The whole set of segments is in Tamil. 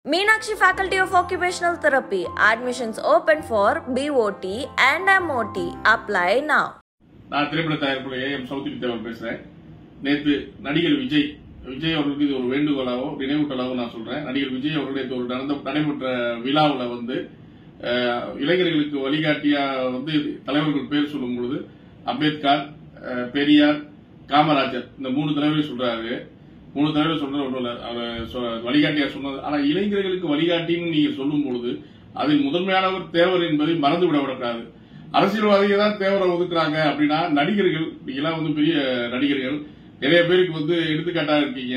Meenakshi Faculty of Occupational Therapy. Admissions open for BOT and MOT. Apply now. நான் திரைப்பட தயாரிப்புல ஏஎம் சௌத்ரி தேவர் பேசுறேன் நேத்து நடிகர் விஜய் விஜய் அவர்களுக்கு இது ஒரு வேண்டுகோளாவோ நினைவூட்டலாவோ நான் சொல்றேன் நடிகர் விஜய் அவர்கள் நேற்று ஒரு நடந்த நடைபெற்ற விழாவுல வந்து அஹ், இளைஞர்களுக்கு வழிகாட்டியா வந்து தலைவர்கள் பேர் சொல்லும் பொழுது அம்பேத்கர் அஹ், பெரியார் காமராஜர் இந்த மூணு தலைவரை சொல்றாரு மூணு தலைவர் சொல்றது ஒன்றும் இல்ல அவர் சொ- வழிகாட்டியா சொன்னது ஆனா இளைஞர்களுக்கு வழிகாட்டின்னு நீங்க சொல்லும் பொழுது அதில் முதன்மையானவர் தேவர் என்பதை மறந்து விட விடக்கூடாது அரசியல்வாதியை தான் தேவரை ஒதுக்குறாங்க அப்படின்னா நடிகர்கள் நீங்களாம் வந்து பெரிய நடிகர்கள் நிறைய பேருக்கு வந்து எடுத்துக்காட்டா இருக்கீங்க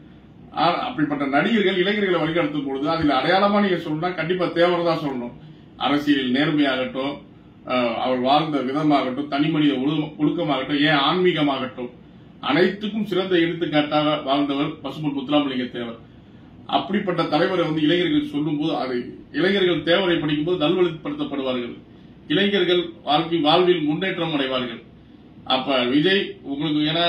ஆனா, அப்படிப்பட்ட நடிகர்கள் இளைஞர்களை வழிநடத்தும் பொழுது அதில் அடையாளமா நீங்க சொல்லணும்னா கண்டிப்பா தேவர் தான் சொல்லணும் அரசியல் நேர்மையாகட்டும் அஹ், அவர் வாழ்ந்த விதமாகட்டும் தனி மனித ஒழு- ஒழுக்கமாகட்டும் ஏன் ஆன்மீகமாகட்டும் அனைத்துக்கும் சிறந்த எடுத்துக்காட்டாக வாழ்ந்தவர் பசும்பொன் முத்துராமலிங்க தேவர் அப்படிப்பட்ட தலைவரை வந்து இளைஞர்கள் சொல்லும்போது அது இளைஞர்கள் தேவரை படிக்கும்போது நல்வழிப்படுத்தப்படுவார்கள் இளைஞர்கள் வாழ்க்கை வாழ்வில் முன்னேற்றம் அடைவார்கள் அப்ப விஜய் உங்களுக்கு ஏன்னா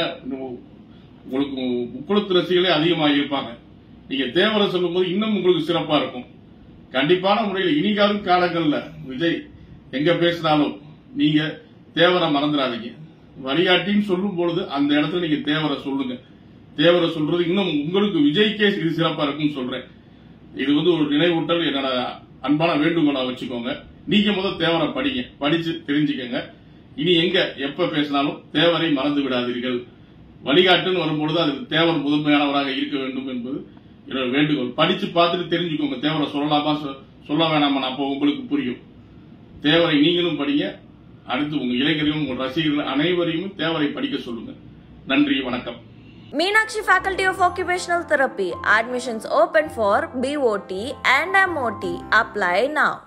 உங்களுக்கு முக்குளத்து ரசிகளே அதிகமாக இருப்பாங்க நீங்க தேவரை சொல்லும்போது இன்னும் உங்களுக்கு சிறப்பா இருக்கும் கண்டிப்பான முறையில் இனிகாலும் காலங்கள்ல விஜய் எங்க பேசினாலும் நீங்க தேவரை மறந்துடாதீங்க வழிகாட்டின்னு சொல்லும் பொழுது அந்த இடத்துல நீங்க தேவரை சொல்லுங்க தேவரை சொல்றது இன்னும் உங்களுக்கு விஜய்க்கே இது சிறப்பா இருக்கும்னு சொல்றேன் இது வந்து ஒரு நினைவூட்டல் என்னோட அன்பான வேண்டுகோளா வச்சுக்கோங்க நீங்க முதல் தேவரை படிங்க படிச்சு தெரிஞ்சுக்கங்க இனி எங்க எப்ப பேசினாலும் தேவரை மறந்து விடாதீர்கள் வழிகாட்டுன்னு வரும்பொழுது அது தேவர் முதன்மையானவராக இருக்க வேண்டும் என்பது என்னோட வேண்டுகோள் படிச்சு பார்த்துட்டு தெரிஞ்சுக்கோங்க தேவரை சொல்லலாமா சொ- சொல்ல வேணாமா அப்போ உங்களுக்கு புரியும் தேவரை நீங்களும் படிங்க அடுத்து உங்க இளைஞர்களும் உங்க ரசிகர்கள் அனைவரையும் தேவரை படிக்க சொல்லுங்க நன்றி வணக்கம் Meenakshi Faculty of Occupational Therapy. Admissions open for BOT and MOT. Apply now.